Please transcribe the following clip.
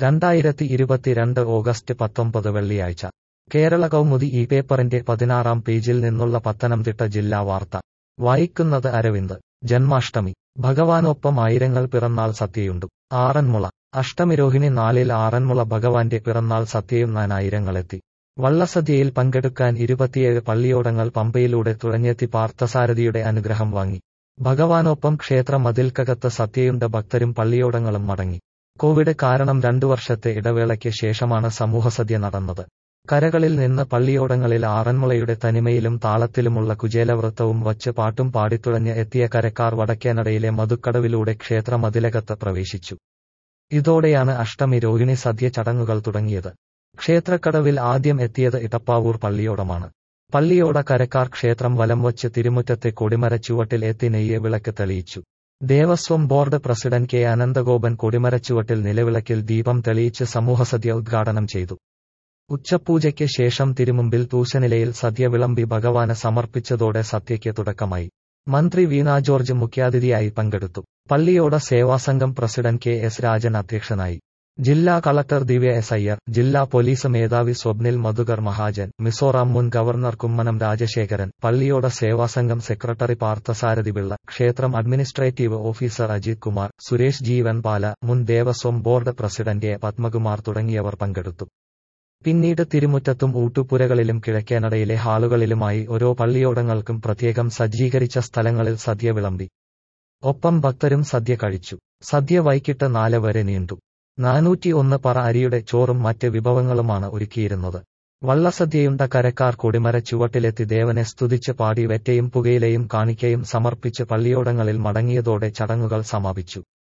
രണ്ടായിരത്തി ഇരുപത്തിരണ്ട് ഓഗസ്റ്റ് പത്തൊമ്പത് വെള്ളിയാഴ്ച കേരള കൗമുദി ഈ പേപ്പറിന്റെ പതിനാറാം പേജിൽ നിന്നുള്ള പത്തനംതിട്ട ജില്ലാ വാർത്ത വായിക്കുന്നത് അരവിന്ദ് ജന്മാഷ്ടമി ഭഗവാനൊപ്പം ആയിരങ്ങൾ പിറന്നാൾ സത്യയുണ്ടു ആറന്മുള അഷ്ടമിരോഹിണി നാളിൽ ആറന്മുള ഭഗവാന്റെ പിറന്നാൾ സത്യയുണ്ണാൻ ആയിരങ്ങളെത്തി വള്ളസദ്യയിൽ പങ്കെടുക്കാൻ ഇരുപത്തിയേഴ് പള്ളിയോടങ്ങൾ പമ്പയിലൂടെ തുഴഞ്ഞെത്തി പാർത്ഥസാരഥിയുടെ അനുഗ്രഹം വാങ്ങി ഭഗവാനൊപ്പം ക്ഷേത്ര മതിൽക്കകത്ത് സത്യയുണ്ട ഭക്തരും പള്ളിയോടങ്ങളും മടങ്ങി കോവിഡ് കാരണം രണ്ടു വർഷത്തെ ഇടവേളയ്ക്ക് ശേഷമാണ് സമൂഹസദ്യ നടന്നത് കരകളിൽ നിന്ന് പള്ളിയോടങ്ങളിൽ ആറന്മുളയുടെ തനിമയിലും താളത്തിലുമുള്ള കുചേലവൃത്തവും വച്ച് പാട്ടും പാടിത്തുഴഞ്ഞ് എത്തിയ കരക്കാർ വടക്കേനടയിലെ മധുക്കടവിലൂടെ ക്ഷേത്ര മതിലകത്ത് പ്രവേശിച്ചു ഇതോടെയാണ് അഷ്ടമി രോഹിണി സദ്യ ചടങ്ങുകൾ തുടങ്ങിയത് ക്ഷേത്രക്കടവിൽ ആദ്യം എത്തിയത് ഇടപ്പാവൂർ പള്ളിയോടമാണ് പള്ളിയോട കരക്കാർ ക്ഷേത്രം വലം വച്ച് തിരുമുറ്റത്തെ കൊടിമര ചുവട്ടിൽ എത്തി നെയ്യ് വിളക്ക് തെളിയിച്ചു Devaswom board president K Ananthagopan കൊടിമരച്ചുവട്ടിൽ നിലവിളക്കിൽ ദീപം തെളിയിച്ച് സമൂഹസദ്യ ഉദ്ഘാടനം ചെയ്തു ഉച്ചപൂജയ്ക്ക് ശേഷം തിരുമുമ്പിൽ തൂശനിലയിൽ സദ്യ വിളമ്പി ഭഗവാന് സമർപ്പിച്ചതോടെ സത്യയ്ക്ക് തുടക്കമായി മന്ത്രി വീണ ജോർജ് മുഖ്യാതിഥിയായി പങ്കെടുത്തു പള്ളിയോട സേവാസംഘം പ്രസിഡന്റ് കെ എസ് രാജൻ അധ്യക്ഷനായി ജില്ലാ കളക്ടർ ദിവ്യ എസ് അയ്യർ ജില്ലാ പോലീസ് മേധാവി സ്വപ്നിൽ മധുകർ മഹാജൻ മിസോറാം മുൻ ഗവർണർ കുമ്മനം രാജശേഖരൻ പള്ളിയോട സേവാസംഘം സെക്രട്ടറി പാർത്ഥസാരഥി പിള്ള ക്ഷേത്രം അഡ്മിനിസ്ട്രേറ്റീവ് ഓഫീസർ അജിത് കുമാർ സുരേഷ് ജീവൻ പാല മുൻ Devaswom board president A Padmakumar തുടങ്ങിയവർ പങ്കെടുത്തു പിന്നീട് തിരുമുറ്റത്തും ഊട്ടുപുരകളിലും കിഴക്കേനടയിലെ ഹാളുകളിലുമായി ഓരോ പള്ളിയോടങ്ങൾക്കും പ്രത്യേകം സജ്ജീകരിച്ച സ്ഥലങ്ങളിൽ സദ്യ വിളമ്പി ഒപ്പം ഭക്തരും സദ്യ കഴിച്ചു സദ്യ വൈകിട്ട് നാല് വരെ നീണ്ടു നാനൂറ്റി ഒന്ന് പറ അരിയുടെ ചോറും മറ്റ് വിഭവങ്ങളുമാണ് ഒരുക്കിയിരുന്നത് വള്ളസദ്യയുണ്ട കരക്കാർ കൊടിമര ചുവട്ടിലെത്തി ദേവനെ സ്തുതിച്ച് പാടി വെറ്റയും പുകയിലയും കാണിക്കയും സമർപ്പിച്ച് പള്ളിയോടങ്ങളിൽ മടങ്ങിയതോടെ ചടങ്ങുകൾ സമാപിച്ചു